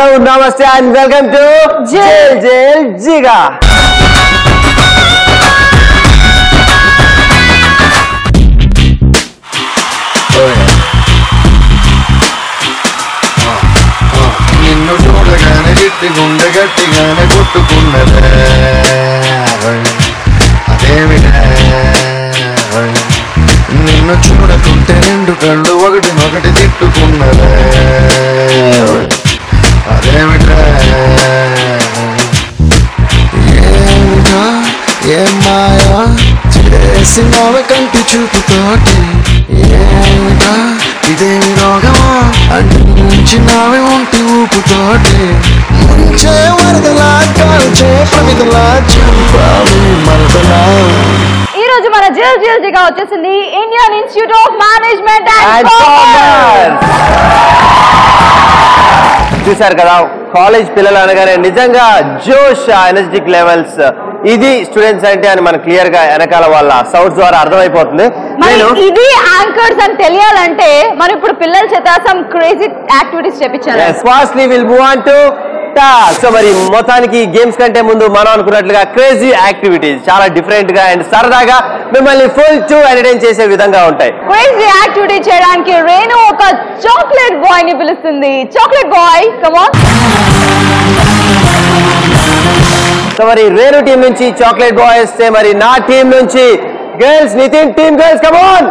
నమస్తే and welcome to Jil Jil Jiga నిన్ను చూడగానే గిట్టి గుండె గట్టిగానే కొట్టుకున్నదే అదేమిటే నిన్ను చూడకుంటే రెండు కళ్ళు ఒకటి ఒకటి తిట్టుకున్నదే అదేమిటే ఏమిటా ఏం మాయా చేసినవ కంటి చూపుతోటి ఏమిటా ఇదేమి రోగమా అంటించినవి ఒంటి ఊపుతోటి ముంచే వరదలా కాల్చే ప్రమిదలా చంపావి మరదలా ఈ రోజు మన జిల్ జిల్ జిగా వచ్చేసింది Indian institute of management and and commerce చూశారు కదా కాలేజ్ పిల్లలు అనగానే నిజంగా జోష్ ఎనర్జెటిక్ లెవెల్స్ ఇది స్టూడెంట్స్ అంటే అని మనకు క్లియర్ గా వెనకాల వాళ్ళ సౌండ్స్ ద్వారా అర్థమైపోతుంది మరి నేను ఇది యాంకర్స్ అని తెలియాలంటే మనం ఇప్పుడు పిల్లల చేత సమ్ క్రేజీ యాక్టివిటీస్ చేపించాలి fastly will move on to so మరి మొత్తానికి గేమ్స్ కంటే ముందు మనం అనుకున్నట్లుగా క్రేజీ యాక్టివిటీస్ చాలా డిఫరెంట్ గా అండ్ సరదాగా మిమ్మల్ని ఫుల్ టు ఎంటర్టైన్ చేసే విధంగా ఉంటాయి క్రేజీ యాక్టివిటీ చేయడానికి రేణు ఒక చాక్లెట్ బాయ్ ని పిలుస్తుంది చాక్లెట్ బాయ్ కమాన్ సో మరి రేణు టీం నుంచి చాక్లెట్ బాయ్ వస్తే మరి నా టీం నుంచి girls Nitin team girls come on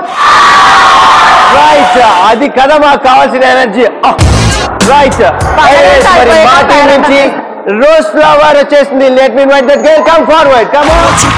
right అది కదా మాకు కావాల్సిన ఎనర్జీ రైట్ మరి మా టీం నుంచి రోజ్ ఫ్లవర్ వచ్చేసింది let me invite that girl come forward come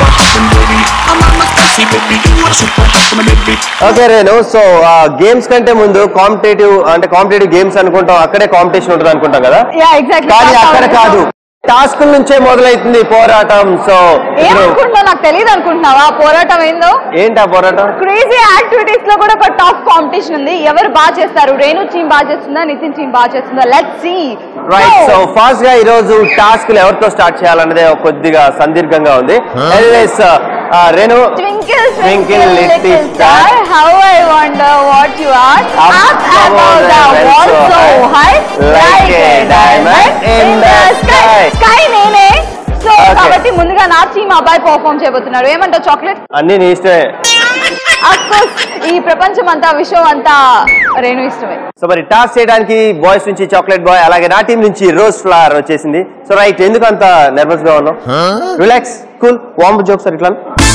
okay Renu so games కంటే ముందు కాంపిటేటివ్ అంటే కాంపిటేటివ్ గేమ్స్ అనుకుంటాం అక్కడే కాంపిటీషన్ ఉంటుంది అనుకుంటాం కదా యా ఎగ్జాక్ట్లీ కానీ అక్కడ కాదు టాస్క్ నుంచే మొదలవుతుంది పోరాటం సో ఇప్పుడు ఏమనుకుంటున్నావు నాకు తెలియదు అనుకుంటున్నావా పోరాటం ఏందో ఏంటి ఆ పోరాటం క్రేజీ యాక్టివిటీస్ లో కూడా ఒక టాప్ కాంపిటీషన్ ఉంది ఎవరు బాగా చేస్తారు రేణు టీం బాగా చేస్తుందా నితిన్ టీం బాగా చేస్తుందా let see right so fast గా ఈ రోజు టాస్క్ ఎవరితో స్టార్ట్ చేయాలన్నదే కొద్దిగా సందీర్ఘంగా ఉంది anyways Renu Twinkle, Twinkle, twinkle, little little star, star, how I wonder what you are. Up Up above above the the heavens wall so so high, high, like a diamond in the sky. Sky నేనే so Okay. కాబట్టి ముందుగా నా team అబ్బాయి perform చేయబోతున్నారు ఏమంటావు chocolate అన్ని నీ ఇష్టమే అఫ్ కోర్స్ ఈ ప్రపంచం అంతా విశ్వం అంతా రేణు ఇష్టమే సో మరి టాస్క్ చేయడానికి బాయ్స్ నుంచి చాక్లెట్ బాయ్ అలాగే నా టీం నుంచి రోజ్ ఫ్లవర్ వచ్చేసింది సో రైట్ ఎందుకు అంత నర్వస్ గా ఉన్నావు రిలాక్స్ కూల్ వామ్ జోక్స్ ఇట్లా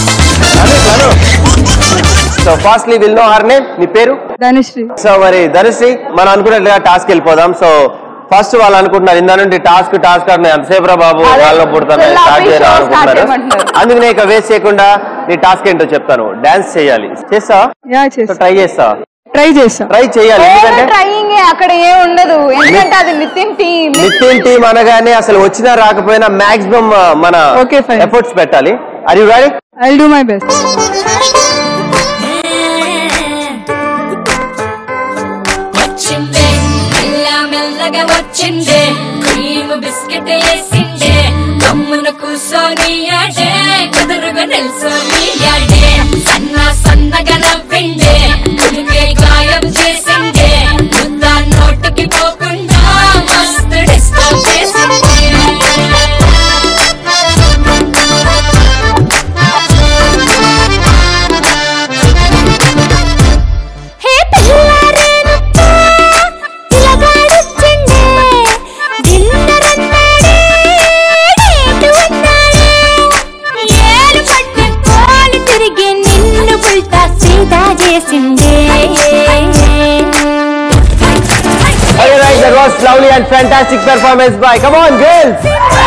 so fastly will know her name నీ పేరు ధనుశ్రీ సో మరి ధనుశ్రీ మనం అనుకున్నట్లుగా టాస్క్ వెళ్ళిపోదాం సో ఫస్ట్ వాళ్ళు అనుకుంటున్నారు ఇందా నుండి టాస్క్ టాస్క్ అని ఎంతసేపు రా బాబు అదే, వాళ్ళు పుడతాను full స్టార్ట్ happy చేయరా show start అనుకుంటున్నారు చేయమంటున్నారు. అందుకు నేను ఇక వేస్ట్ చేయకుండా నీ టాస్క్ ఏంటో చెప్తాను డాన్స్ చేయాలి చేస్తావా యా సో చేస్తా ట్రై చేస్తావా ట్రై చేస్తా ట్రై చేయాలి ఎందుకంటే ట్రయింగ్ అక్కడ ఏం ఉండదు ఎందుకంటే అది నితిన్ టీమ్ నితిన్ టీం అనగానే అసలు వచ్చినా రాకపోయినా మాక్సిమం మన Okay, fine. ఎఫర్ట్స్ పెట్టాలి అది ready I do my best వచ్చిందే మెల్ల మెల్లగా వచ్చిందే క్రీమ్ బిస్కెట్ వేసిందే కమ్మున కూసోని ఆడే కుదురుగా నిల్సోని ఆడే సన్న సన్నగా నవ్విండే కులికే గాయం చేసిందే ముద్ద నోటికి పోకుండా మస్తు డిస్టర్బ్ చేసిందే హే పిల్లారేనప్ప పిలగాడొచ్చిండే దిన్నరన్నాడే డేటు ఉన్నాడే ఏలు పట్టు కోలు తిరిగి నిన్ను పుల్టా సీదా చేసిందే Okay, right, that was lovely and fantastic performance by, come on, girls!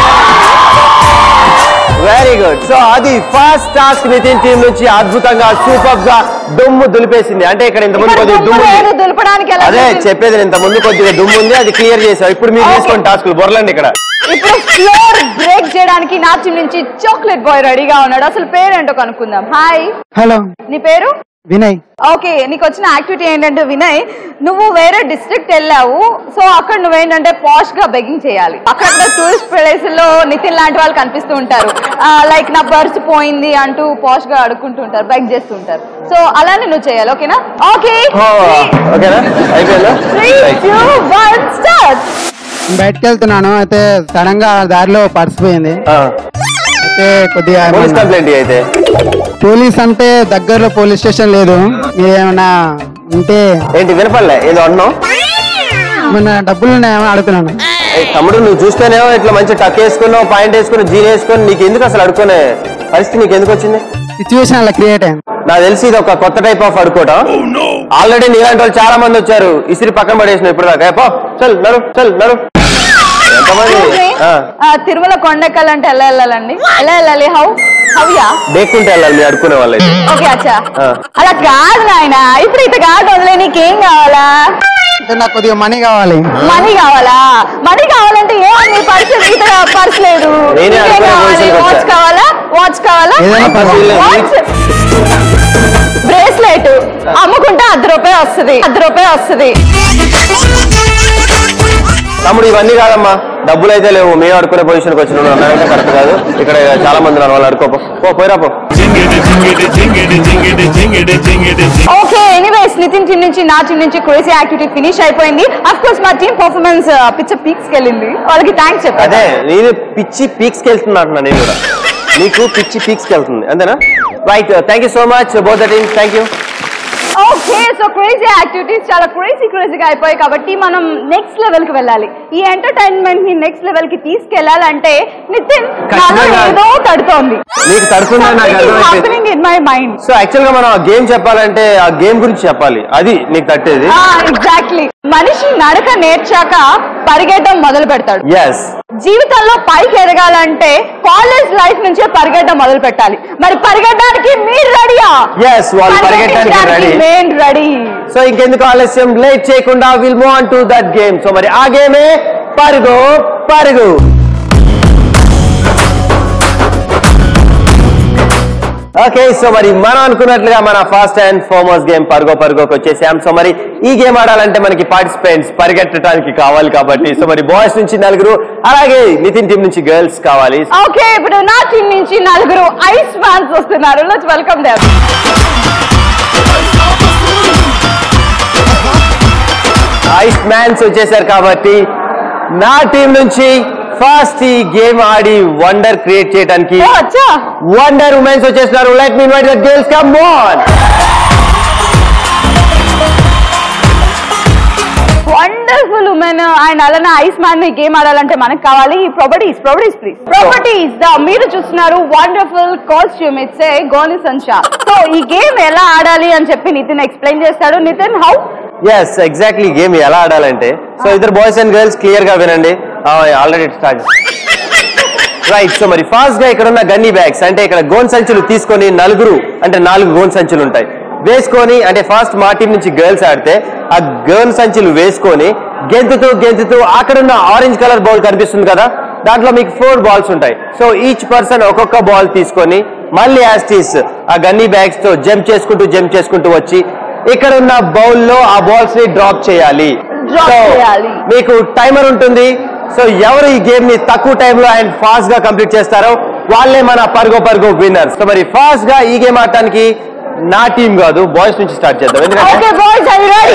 Very good so అది ఫస్ట్ టాస్క్ నితిన్ టీం నుంచి అద్భుతంగా సూపర్ గా దుమ్ము దులిపేసింది అంటే ఇక్కడ ఇంత ముందు కొద్దిగా దుమ్ము ఉంది. దులపడానికి ఎలా అదే చూపింది? చెప్పేది నేను ఇంత ముందు కొద్దిగా దుమ్ము ఉంది అది క్లియర్ చేసాం ఇప్పుడు మీరు Okay. తీసుకోండి టాస్కులు బొరలండి ఇక్కడ ఇప్పుడు ఫ్లోర్ బ్రేక్ చేయడానికి నా టీం నుంచి చాక్లెట్ బాయ్ రెడీగా ఉన్నాడు అసలు పేరేంటో కనుక్కుందాం హాయ్ హలో నీ పేరు వినయ్ ఓకే నీకు వచ్చిన యాక్టివిటీ ఏంటంటే వినయ్ నువ్వు వేరే డిస్ట్రిక్ట్ వెళ్ళావు సో అక్కడ నువ్వేంటంటే పాష్ గా బెగ్గింగ్ చేయాలి అక్కడ టూరిస్ట్ ప్లేసుల్లో నితిన్ లాంటి వాళ్ళు కనిపిస్తూ ఉంటారు లైక్ నా పర్స్ పోయింది అంటూ పాష్ గా అడుక్కుంటూ ఉంటారు బెగ్ చేస్తూ ఉంటారు సో అలానే నువ్వు చేయాలి ఓకేనా ఓకే ఓకేనా అయిపోయిందా three Right. Two one start బయటకు వెళ్తున్నాను అయితే సడన్ గా దారిలో పడిసిపోయింది అయితే కొద్దిగా పోలీస్ ఏమన్నా- కంప్లైంట్ అయితే పోలీస్ అంటే దగ్గరలో పోలీస్ స్టేషన్ లేదు మీరేమన్నా ఉంటే ఏంటి వినపడలే ఏదో అన్నావు ఏమన్నా డబ్బులు ఉన్నాయేమో అడుగుతున్నాను ఏయ్, తమ్ముడు నువ్వు చూస్తేనేమో ఇట్లా మంచి టక్ వేసుకున్నావు పాయింట్ వేసుకుని జీన్ వేసుకొని నీకు ఎందుకు అసలు అడుకునే పరిస్థితి నీకు ఎందుకు వచ్చింది సిచ్యువేషన్ అలా క్రియేట్ అయింది నాకు తెలిసి ఇది ఒక కొత్త టైప్ ఆఫ్ అడుకోవటం ఆల్రెడీ నీలాంటి వాళ్ళు చాలా మంది వచ్చారు ఇసిరి పక్కన పడేసిన ఇప్పుడు దాకా ఏ, పో చల్ నడు చల్ నడు ఎంతమంది ఆ, ఆ, తిరుమల కొండెక్కాలంటే ఎలా వెళ్ళాలండి ఎలా వెళ్ళాలి హౌ హౌయా దేక్కుంటే వెళ్ళాలి మీరు అడుకునే వాళ్ళైతే ఓకే అచ్చా ఆ. అలా కాదు నాయన ఇప్పుడు ఇత కాదు వదిలే నీకేం కావాలా అంటే నాకు కొద్దిగా మనీ కావాలి మనీ కావాలా మనీ కావాలంటే ఏమని పర్స్ ఇత పర్స్ లేదు నేనే ఇంకేం అనుకునే కావాలి position కి వాచ్ వచ్చా. కావాలా వాచ్ కావాలా ఏదైనా పర్వాలేదు. వాచ్ బ్రేస్లెట్ అమ్ముకుంటే అర్ధ రూపాయి వస్తుంది అర్ధ రూపాయి వస్తుంది తమ్ముడు ఇవన్నీ కాదమ్మా డబ్బులు అయితే లేవు మేము అడుకునే పొజిషన్కి వచ్చిన నాకంటే కరెక్ట్ కాదు ఇక్కడ చాలా మంది ఉన్నారు వాళ్ళు అడుకోపో పో పోయిరా పో ఓకే ఎనీవేస్ నితిన్ టీం నుంచి నా టీం నుంచి క్రేజీ యాక్టివిటీ ఫినిష్ అయిపోయింది అఫ్ కోర్స్ మా టీం పర్ఫార్మెన్స్ పిచ్చ పీక్స్ వెళ్ళింది వాళ్ళకి థ్యాంక్స్ చెప్పాలి అదే నేను పిచ్చి పీక్స్కి వెళ్తున్నా అంటున్నా నేను కూడా నీకు పిచ్చి పీక్స్కి వెళ్తుంది అంతేనా right thank you so much both the teams thank you okay so crazy activities చాలా క్రేజీ క్రేజీగా అయిపోయాయి కాబట్టి మనం నెక్స్ట్ లెవెల్ కి వెళ్ళాలి ఈ ఎంటర్టైన్మెంట్ ని నెక్స్ట్ లెవెల్ కి తీసుకెళ్లాలంటే నితిన్ నాలో ఖచ్చితంగా. ఏదో తడుతోంది నీకు తడుతుందని నాకు అర్థమైపోయింది happening in my mind so actual గా మనం ఆ గేమ్ చెప్పాలంటే ఆ గేమ్ గురించి చెప్పాలి అది నీకు తట్టేది ఎగ్జాక్ట్లీ మనిషి నడక నేర్చాక పరిగెట్టడం మొదలు పెడతాడు ఎస్ జీవితంలో పైకి ఎదగాలంటే కాలేజ్ లైఫ్ నుంచే పరిగెట్టడం మొదలు పెట్టాలి మరి పరిగెట్టడానికి మీరు రెడీయా ఎస్ వాళ్ళు పరిగెట్టడానికి రెడీ మెయిన్ రెడీ సో ఇంకెందుకు ఆలస్యం లేట్ చేయకుండా will move on to that game so మరి ఆ గేమే పరుగు పరుగు ఓకే సో మరి మనం అనుకున్నట్లుగా మన ఫస్ట్ అండ్ ఫార్మోస్ట్ గేమ్ పరుగో పరుగోకి వచ్చేసాం సో మరి ఈ గేమ్ ఆడాలంటే మనకి పార్టిసిపెంట్స్ పరిగెట్టడానికి కావాలి కాబట్టి సో మరి బాయ్స్ నుంచి నలుగురు అలాగే నితిన్ టీం నుంచి గర్ల్స్ కావాలి ఓకే ఇప్పుడు నా టీం నుంచి నలుగురు ఐస్ ఫ్యాన్స్ వస్తున్నారు let's welcome them ice mans వచ్చేసారు కాబట్టి నా టీం నుంచి ఫస్ట్ ఈ గేమ్ ఆడి వండర్ క్రియేట్ చేయడానికి ఓ అచ్చా వండర్ ఉమెన్స్ వచ్చేసినారు let me invite the girls come on wonderful women and అలానే ఐస్ మ్యాన్ గేమ్ ఆడాలంటే మనకు కావాలి properties properties please properties the మీరు చూస్తున్నారు వండర్ఫుల్ కాస్ట్యూమ్ ఇట్స్ ఏ గోని సంచా సో ఈ గేమ్ ఎలా ఆడాలి అని చెప్పి నితిన్ ఎక్స్ప్లెయిన్ చేస్తాడు Nitin how is exactly game ఎలా ఆడాలంటే సో ఇద్దరు బాయ్స్ అండ్ గర్ల్స్ క్లియర్ గా వినండి ఆల్రెడీ స్టార్ట్ రైట్ సో మరి ఫాస్ట్ గా ఇక్కడ ఉన్న గన్నీ బ్యాగ్స్ అంటే ఇక్కడ గోన్ సంచులు తీసుకొని నలుగురు అంటే నాలుగు గోన్ సంచులు ఉంటాయి వేసుకొని అంటే ఫస్ట్ మా టీం నుంచి గర్ల్స్ ఆడితే ఆ గోన్ సంచులు వేసుకొని గెంతుతూ గెంతుతూ అక్కడున్న ఆరెంజ్ కలర్ బాల్ కనిపిస్తుంది కదా దాంట్లో మీకు ఫోర్ బాల్స్ ఉంటాయి సో ఈచ్ పర్సన్ ఒక్కొక్క బాల్ తీసుకొని మళ్ళీ యాస్టీస్ ఆ గన్నీ బ్యాగ్స్ తో జంప్ చేసుకుంటూ జంప్ చేసుకుంటూ వచ్చి ఇక్కడ ఉన్న బౌల్ లో ఆ బాల్స్ ని డ్రాప్ చేయాలి Drop So, చేయాలి. మీకు టైమర్ ఉంటుంది సో ఎవరు ఈ గేమ్ ని తక్కువ టైంలో అండ్ ఫాస్ట్ గా కంప్లీట్ చేస్తారో వాళ్ళే మన పరుగో పరుగో విన్నర్ సో మరి ఫాస్ట్ గా ఈ గేమ్ ఆడటానికి నా టీం కాదు బాయ్స్ నుంచి స్టార్ట్ చేద్దాం ఎందుకంటే okay boys I ready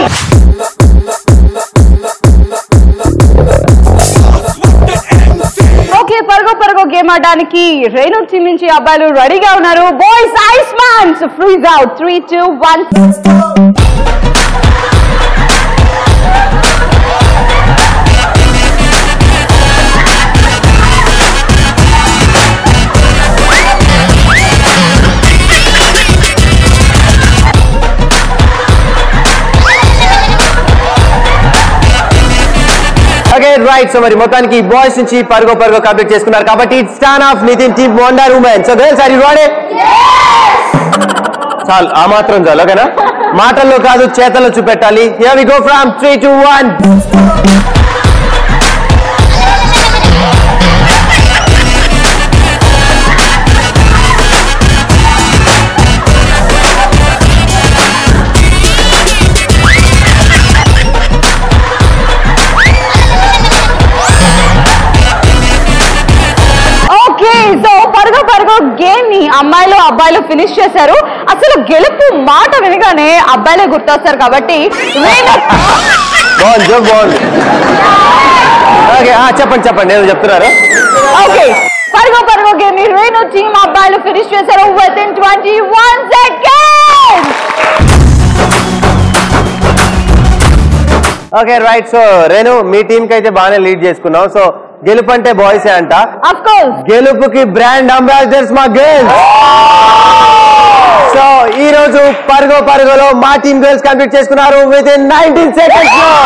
okay పరుగో పరుగో గేమ్ ఆడడానికి రేణు టీం నుంచి అబ్బాయిలు రెడీగా ఉన్నారు boys ice mans freeze out three two one okay right so మరి మొత్తానికి బాయ్స్ నుంచి పరుగో పరుగో కంప్లీట్ చేసుకున్నారు కాబట్టి it's turn of Nitin team wonder women so girls are you ready చాలు ఆ మాత్రం చాలు ఓకేనా మాటల్లో కాదు చేతల్లో చూపెట్టాలి here we go from 3 to 1 okay so పరుగో పరుగో గేమ్ ని అమ్మాయిలు అబ్బాయిలు ఫినిష్ చేశారు అసలు గెలుపు మాట వినగానే అబ్బాయిలే గుర్తొస్తారు కాబట్టి రేణు బాగుంది జోక్ బాగుంది ఓకే చెప్పండి చెప్పండి ఏదో చెప్తున్నారు ఓకే పరుగు పరుగు గేమ్ రేణు టీమ్ అబ్బాయిలు ఫినిష్ చేశారు with in twenty one second okay right so Renu మీ టీం కి అయితే బాగానే లీడ్ చేసుకున్నాం సో గెలుపు అంటే బాయ్సే అంట అఫ్ కోర్స్ గెలుపుకి బ్రాండ్ అంబాసిడర్స్ మా గర్ల్స్ సో ఈ రోజు పరుగు పరుగులో మా టీం గర్ల్స్ కంప్లీట్ చేసుకున్నారు విత్ ఇన్ నైన్టీన్ సెకండ్స్ లో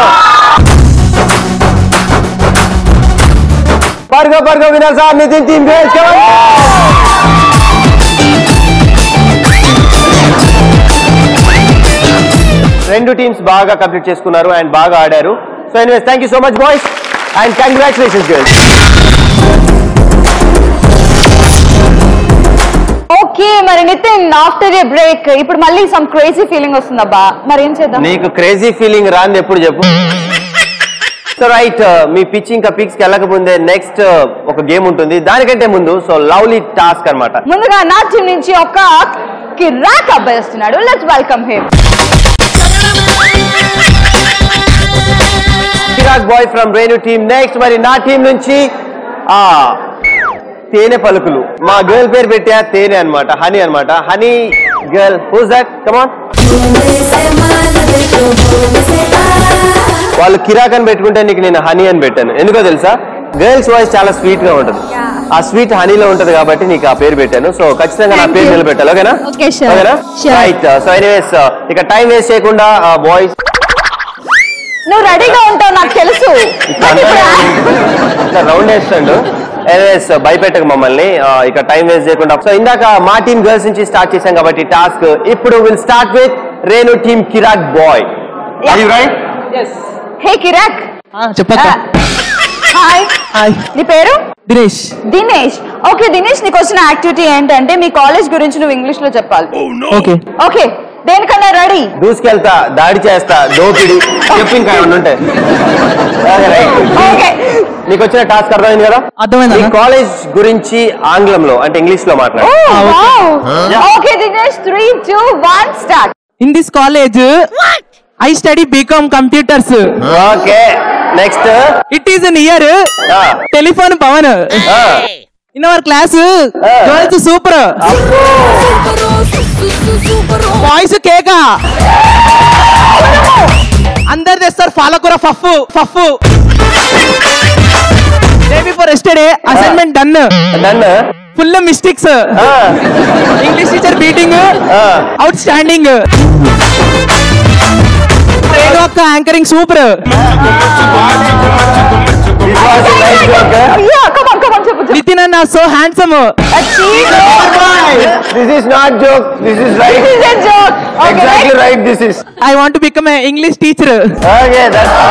పరుగు పరుగు winner sir Nitin team girls రెండు టీమ్స్ బాగా కంప్లీట్ చేసుకున్నారు అండ్ బాగా ఆడారు so anyways thank you so much boys and congratulations girls okay మరి నితిన్ ఆఫ్టర్ ఏ బ్రేక్ ఇప్పుడు మళ్ళీ సమ్ క్రేజీ ఫీలింగ్ వస్తుందబ్బా మరి ఏం చేద్దాం నీకు క్రేజీ ఫీలింగ్ రాంది ఎప్పుడు చెప్పు సో రైట్ మీ పిచ్ ఇంకా పిక్స్ కి వెళ్ళకముందే నెక్స్ట్ ఒక గేమ్ ఉంటుంది దానికంటే ముందు సో లవ్లీ టాస్క్ అన్నమాట ముందుగా నా టీం నుంచి ఒక కిరాక్ అబ్బాయి వస్తున్నాడు let's welcome him Chirag boy from Renu team next మరి నా టీం నుంచి ఆ తేనె పలుకులు మా గర్ల్ పేరు పెట్టా తేనె అన్నమాట హనీ అన్నమాట honey girl who's that come on వాళ్ళు కిరాక్ అని పెట్టుకుంటే నీకు నేను హనీ అని పెట్టాను ఎందుకో తెలుసా గర్ల్స్ వాయిస్ చాలా స్వీట్ గా ఉంటది ఆ స్వీట్ హనీలో ఉంటది కాబట్టి నీకు ఆ పేరు పెట్టాను సో ఖచ్చితంగా నా Thank పేరు you. నిలబెట్టాలి ఓకేనా Okay, sure. ఓకేనా Sure. రైట్ సో ఎనీవేస్ ఇక టైం వేస్ట్ చేయకుండా బాయ్స్ నువ్వు రెడీగా ఉంటావు నాకు తెలుసు But ఇప్పుడు- రౌండ్ వేస్తాడు ఎనీవేస్ భయపెట్టక మమ్మల్ని ఆ, ఇక టైం వేస్ట్ చేయకుండా సో ఇందాక మా టీం గర్ల్స్ నుంచి స్టార్ట్ చేశాం కాబట్టి టాస్క్ ఇప్పుడు will start with Renu team కిరాక్ బాయ్ Yeah. రైట్ హే కిరాక్ చెప్పక్క హాయ్ హాయ్ నీ పేరు దినేష్ దినేష్ ఓకే దినేష్ నీకు వచ్చిన యాక్టివిటీ ఏంటంటే మీ కాలేజ్ గురించి నువ్వు ఇంగ్లీష్ లో చెప్పాలి ఓకే ఓకే దేనికన్నా రెడీ దూసుకెళ్తా దాడి చేస్తా దోపిడి చెప్పు ఇంకా ఏమన్నా ఉంటే రైట్ ఓకే నీకు వచ్చిన టాస్క్ అర్థమైంది కదా అర్థమైంది ఈ అన్న. కాలేజ్ గురించి ఆంగ్లంలో అంటే ఇంగ్లీష్ లో మాట్లాడు okay Dinesh three two one start in this college I study BCom computers okay next it is an year telephone Pawan in our class girls super boys కేక అందరు తెస్తారు పాలకూర ఫఫ్ ఫఫ్ day before yesterday assignment done done full mistakes English teacher beating out standing Renu అక్క anchoring super అయ్యా కమాన్ కమాన్ చెప్పు చెప్పు నితిన్ అన్న so handsome this is not joke this is right This is a joke. Okay, exactly next. Right this is I want become English teacher okay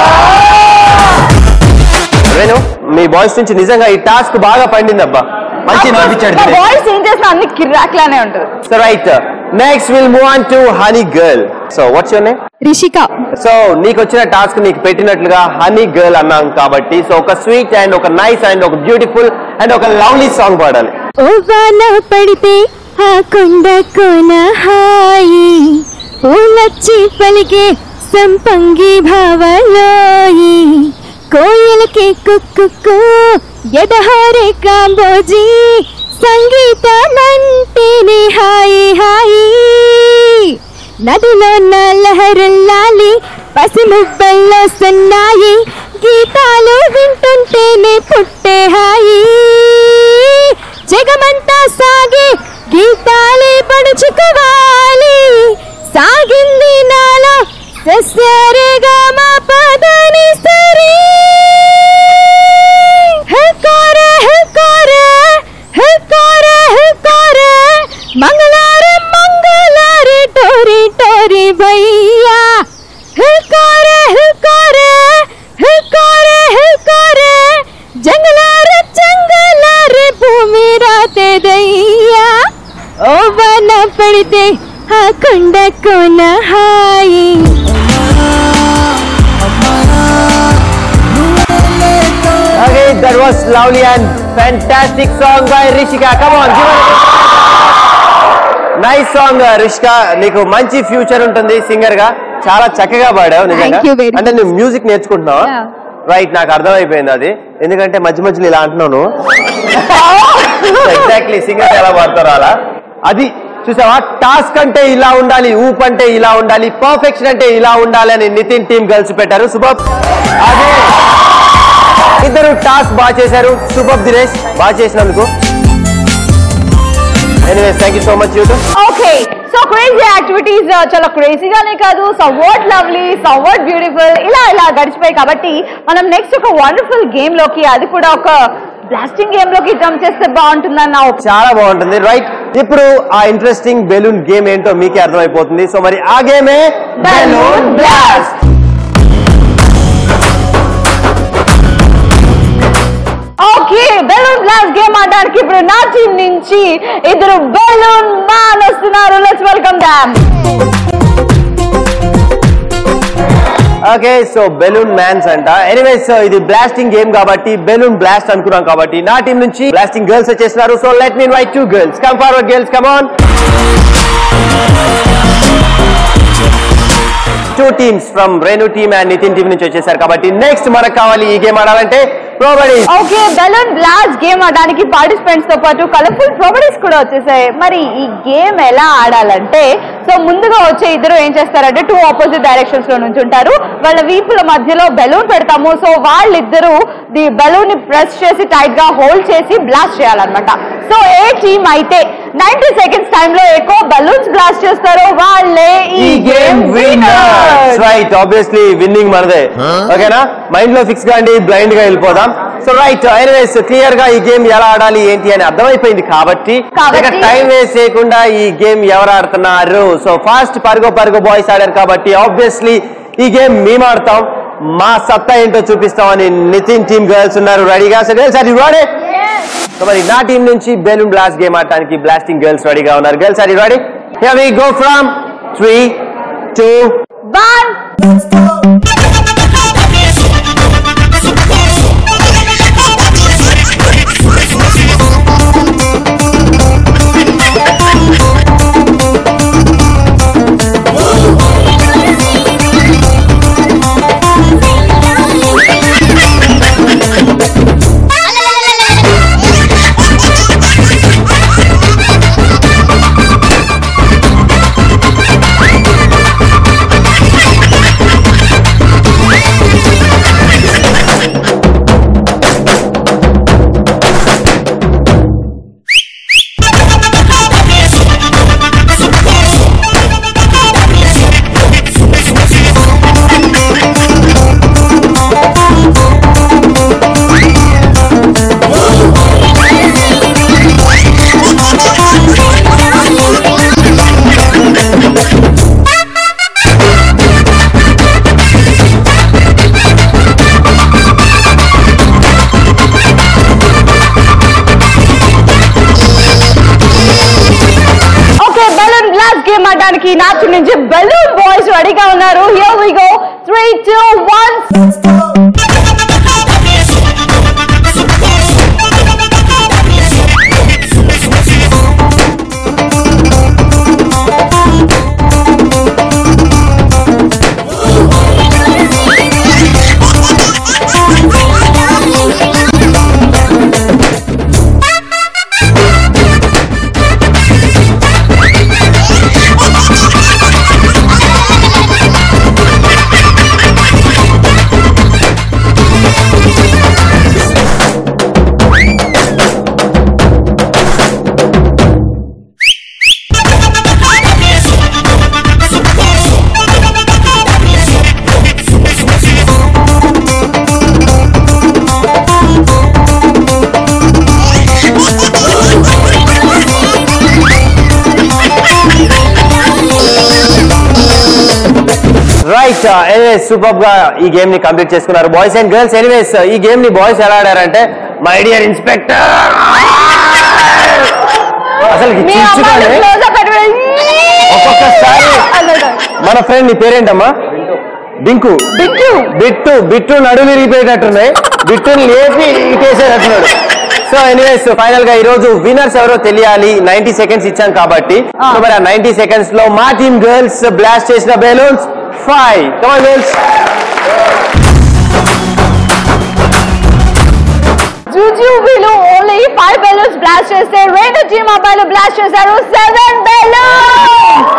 Venu మీ boys నుంచి నిజంగా ఈ task బాగా పండిందబ్బా మంచి నవ్వించాడు మా బాయ్స్ ఏం చేసినా అన్ని కిర్రాక్ లానే ఉంటుంది so right next will move on to honey girl so what's your name Rishika so నీకు వచ్చిన టాస్క్ నీకు పెట్టినట్లుగా హనీ గర్ల్ అన్నాం కాబట్టి సో ఒక స్వీట్ అండ్ ఒక నైస్ అండ్ ఒక బ్యూటిఫుల్ అండ్ ఒక లవ్లీ సాంగ్ పాడాలి ఓ వాన పడితే ఆ కొండ కోన హాయి పూలచ్చి పలికే సంపంగి భావలోయి కోయిలకి కుక్కు ఎదహారే కాంబోజీ సంగీతమంటేనే హాయి హాయి నదిలో నల్లహరుల్లాలి పసిముబ్బల్లో సన్నాయి గీతాలు వింటుంటేనే పుట్టే హాయి జగమంతా సాగే గీతాలే పడుచుకోవాలి సాగింది నాలో సస్యరేగా మా పదని సరే హెల్కోరే హెల్కోరే హెల్కోరే హెల్కోరే మంగళారే మంగళారే టోరీ టోరీ భయ్యా హెల్కోరే హెల్కోరే హెల్కోరే హెల్కోరే జంగలారే జంగలారే భూమి రాతే దయ్యా ఓ వన పడితే ఆ కొండ కోన హాయి okay that was lovely and fantastic song by Rishika come on give nice song Rishika నీకు మంచి ఫ్యూచర్ ఉంటుంది సింగర్ గా చాలా చక్కగా పాడావు నిజంగా Thank you very అంటే నువ్వు మ్యూజిక్ నేర్చుకుంటున్నావా రైట్ నాకు అర్థమైపోయింది అది ఎందుకంటే మధ్య మధ్యలో ఇలా అంటున్నాను ఎగ్జాక్ట్లీ సింగర్ ఎలా పాడతారో అలా అది చూసావా టాస్క్ అంటే ఇలా ఉండాలి ఊప్ అంటే ఇలా ఉండాలి పర్ఫెక్షన్ అంటే ఇలా ఉండాలి అని నితిన్ టీం గర్ల్స్ పెట్టారు సూపర్ అదే ఇద్దరు టాస్క్ బాగా చేశారు సూపర్ దినేష్ బాగా చేసినందుకు anyways thank you so much YouTube okay so crazy activities చాలా క్రేజీగానే కాదు సమ్వాట్ లవ్లీ సమ్వాట్ బ్యూటిఫుల్ ఇలా ఇలా గడిచిపోయి కాబట్టి మనం నెక్స్ట్ ఒక వండర్ఫుల్ గేమ్ లోకి అది కూడా ఒక బ్లాస్టింగ్ గేమ్ లోకి జంప్ చేస్తే బాగుంటుందని నా ఒపీనియన్. చాలా బాగుంటుంది రైట్ ఇప్పుడు ఆ ఇంట్రెస్టింగ్ బెలూన్ గేమ్ ఏంటో మీకే అర్థమైపోతుంది సో మరి ఆ గేమే Balloon Blast. Okay balloon blast game ఆడడానికి ఇప్పుడు నా టీం నుంచి ఇద్దరు బెలూన్ మ్యాన్ వస్తున్నారు let's welcome them okay so balloon mans అంట ఎనీవేస్ ఇది బ్లాస్టింగ్ గేమ్ కాబట్టి బెలూన్ బ్లాస్ట్ అనుకున్నాం కాబట్టి నా టీం నుంచి బ్లాస్టింగ్ గర్ల్స్ వచ్చేసినారు so let me invite two girls come forward girls come on two teams from Renu team and Nitin team నుంచి వచ్చేసారు కాబట్టి నెక్స్ట్ మనకు కావాలి ఈ గేమ్ ఆడాలంటే ప్రోబడీ ఓకే బెలూన్ బ్లాస్ట్ గేమ్ ఆడడానికి పార్టిసిపెంట్స్ తో పాటు కలర్ఫుల్ ప్రాపర్టీస్ కూడా వచ్చేసాయి మరి ఈ గేమ్ ఎలా ఆడాలంటే సో ముందుగా వచ్చే ఇద్దరు ఏం చేస్తారంటే టూ ఆపోజిట్ డైరెక్షన్స్ లో నుంచి ఉంటారు వాళ్ళ వీపుల మధ్యలో బెలూన్ పెడతాము సో వాళ్ళిద్దరూ ది బెలూన్ ని ప్రెస్ చేసి టైట్ గా హోల్డ్ చేసి బ్లాస్ట్ చేయాలన్నమాట సో ఏ టీమ్ అయితే నైన్టీ సెకండ్స్ టైమ్ లో ఎక్కువ బెలూన్స్ బ్లాస్ట్ చేస్తారో వాళ్ళే ఈ game winner right obviously winning మనదే ఓకేనా మైండ్ లో ఫిక్స్ గా అండి బ్లైండ్ గా వెళ్ళిపోదాం సో రైట్ ఎనీవేస్ క్లియర్ గా ఈ గేమ్ ఎలా ఆడాలి ఏంటి అని అర్థమైపోయింది కాబట్టి కాబట్టి- ఇక టైం వేస్ట్ చేయకుండా ఈ గేమ్ ఎవరు ఆడుతున్నారు సో ఫాస్ట్ పరుగు పరుగు బాయ్స్ ఆడారు కాబట్టి ఆబ్వియస్లీ ఈ గేమ్ మేము ఆడతాం మా సత్తా ఏంటో చూపిస్తామని నితిన్ టీమ్ గర్ల్స్ ఉన్నారు రెడీగా సో గర్ల్స్ అది రెడీ సో మరి నా టీం నుంచి బెలూన్ బ్లాస్ట్ గేమ్ ఆడటానికి బ్లాస్టింగ్ గర్ల్స్ రెడీగా ఉన్నారు గర్ల్స్ అది ready here we go from three two one okay balloon blast game ఆడడానికి నాచు నుంచి బెలూన్ బాయ్స్ రెడీగా ఉన్నారు here we go three two one right anyways super గా ఈ గేమ్ ని కంప్లీట్ చేసుకున్నారు బాయ్స్ అండ్ గర్ల్స్ ఎనీవేస్ ఈ గేమ్ ని బాయ్స్ ఎలా ఆడారంటే మై డియర్ ఇన్స్పెక్టర్ అసలు మీ అమ్మాయిలు చిచ్చుగానే క్లోజ్ అప్ ఒక్కొక్కసారి మన ఫ్రెండ్ నీ పేరేంటమ్మా బింకు బిట్టు బిట్టు బిట్టు నడు విరిగిపోయేటట్టున్నాయి బిట్టుని లేపి ఇటేసేటట్టున్నాడు సో ఎనీవేస్ ఫైనల్ గా ఈ రోజు విన్నర్స్ ఎవరో తెలియాలి నైన్టీ సెకండ్స్ ఇచ్చాం కాబట్టి ఆ. సో మరి ఆ నైన్టీ సెకండ్స్ లో మా టీమ్ గర్ల్స్ బ్లాస్ట్ చేసిన బెలూన్స్ ఫైవ్ కమాన్ గర్ల్స్ జుజుబీలు ఓన్లీ ఫైవ్ బెలూన్స్ బ్లాస్ట్ చేస్తే రెండు టీమ్ అబ్బాయిలు బ్లాస్ట్ చేశారు seven balloons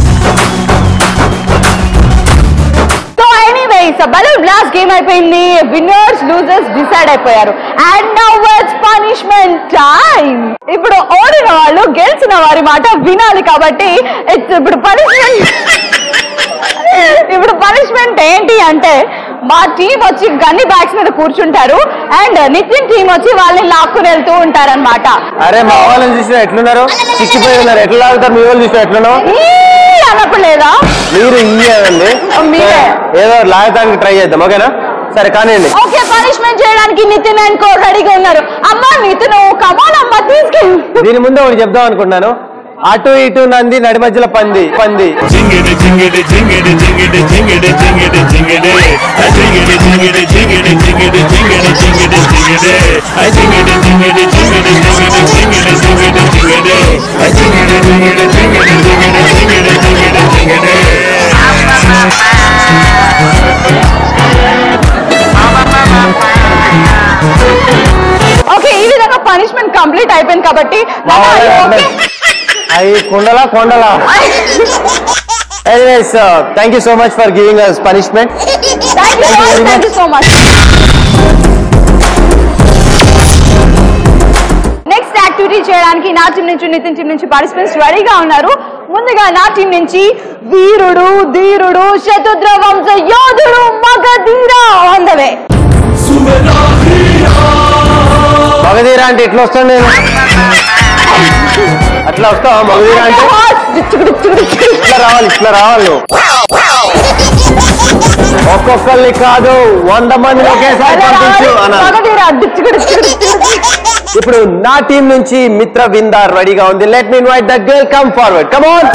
so anyways balloon blast game అయిపోయింది విన్నర్స్ లూజర్స్ డిసైడ్ అయిపోయారు and now it's punishment time ఇప్పుడు ఓడిన వాళ్ళు గెలిచిన వారి మాట వినాలి కాబట్టి ఇట్స్ ఇప్పుడు పనిష్మెంట్ ఇప్పుడు పనిష్మెంట్ ఏంటి అంటే మా టీం వచ్చి గన్ని బ్యాగ్స్ మీద కూర్చుంటారు అండ్ నితిన్ టీం వచ్చి వాళ్ళని లాక్కుని వెళ్తూ ఉంటారన్నమాట అరే మా వాళ్ళని చూసిన ఎట్లున్నారు చిక్కిపోయి ఉన్నారు ఎట్లా లాగుతారు మీ వాళ్ళు చూసిన ఎట్లున్నావు ఈ అన్నప్పుడు లేదా మీరు ఇయ్యండి మీరే. ఏదో లాగటానికి ట్రై చేద్దాం ఓకేనా సరే కానివ్వండి ఓకే పనిష్మెంట్ చేయడానికి నితిన్ అండ్ కో రెడీగా ఉన్నారు అమ్మా నితిన్ కమాన్ అమ్మా తీసుకెళ్ళి దీని ముందు ఒకటి చెప్దాం అనుకున్నాను అటు ఇటు నంది నడి మధ్యలో పంది పంది జింగిడి జింగిడి జింగిడి జింగిడి జింగిడి జింగిడి జింగిడి ఆ జింగిడి జింగిడి జింగిడి జింగిడి జింగిడి జింగిడి జింగిడి ఆ జింగిడి జింగిడి జింగిడి జింగిడి జింగిడి జింగిడి జింగిడి ఆ జింగిడి జింగిడి జింగిడి జింగిడి జింగిడి జింగిడి జింగిడి ఓకే ఈ విధంగా పనిష్మెంట్ కంప్లీట్ అయిపోయింది కాబట్టి మా వాళ్ళు ఓకే అవి కొండలా కొండలా anyways thank you so much for giving us punishment thank you thank you so much next activity చేయడానికి నా టీం నుంచి నితిన్ టీం నుంచి పార్టిసిపెంట్స్ రెడీగా ఉన్నారు ముందుగా నా టీం నుంచి వీరుడు ధీరుడు శతుద్ర వంశ యోధుడు మగధీర వందవే మగధీర అంటే ఎట్లా వస్తాను నేను అట్లా వస్తావా మగధీర అంటే ఇట్లా రావాలి ఇట్లా రావాలి నువ్వు ఒక్కొక్కరిని కాదు వంద మందిని ఒకేసారి పంపించు అన్నారు మగధీర డిచ్చుకు డిచ్చుకు డిచ్చుకు. ఇప్పుడు నా టీం నుంచి మిత్ర విందార్ రెడీగా ఉంది let me invite the girl come forward come on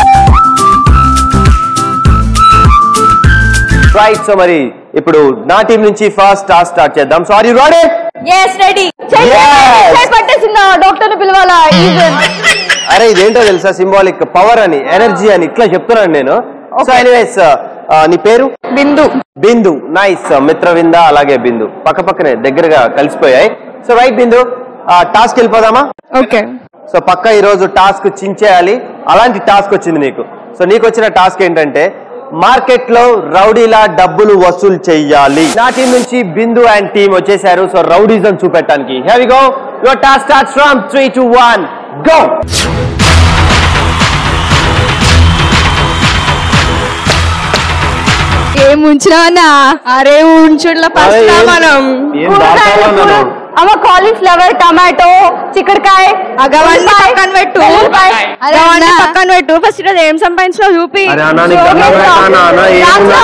right so మరి ఇప్పుడు నా టీం నుంచి ఫస్ట్ టాస్క్ స్టార్ట్ చేద్దాం so are you ready yes ready పట్టేసిందా డాక్టర్ ని పిలవాలా ఈజన్ అరే ఇదేంటో తెలుసా సింబాలిక్ పవర్ అని ఎనర్జీ అని ఇట్లా చెప్తున్నాను నేను సో ఎనీవేస్ నీ పేరు బిందు బిందు నైస్ మిత్ర వింద అలాగే బిందు పక్క పక్కనే దగ్గరగా కలిసిపోయాయి సో రైట్ బిందు టాస్క్ వెళ్ళిపోదామా ఓకే సో పక్క ఈ రోజు టాస్క్ చించేయాలి అలాంటి టాస్క్ వచ్చింది నీకు సో నీకు వచ్చిన టాస్క్ ఏంటంటే మార్కెట్ లో రౌడీలా డబ్బులు వసూలు చెయ్యాలి నా టీం నుంచి బిందు అండ్ టీం వచ్చేసారు సో రౌడీజం చూపెట్టడానికి have go your task starts from three two one go ఏం ఉంచినావన్నా అరే ఉంచుడ్ల అరే, ఏం- మనం ఏం దాచాలన్నాను? అమ్మ కాలీఫ్లవర్ టమాటో చిక్కడికాయ అగవన్నీ పక్కన పెట్టు వెల్లుల్లిపాయ. అరే అవన్నీ అన్న. పక్కన పెట్టు ఫస్ట్ ఈరోజు ఏం సంపాదించినావు చూపి అరే అన్నా నీకు దండం పెడతానా అన్నా, ఏమున్నా?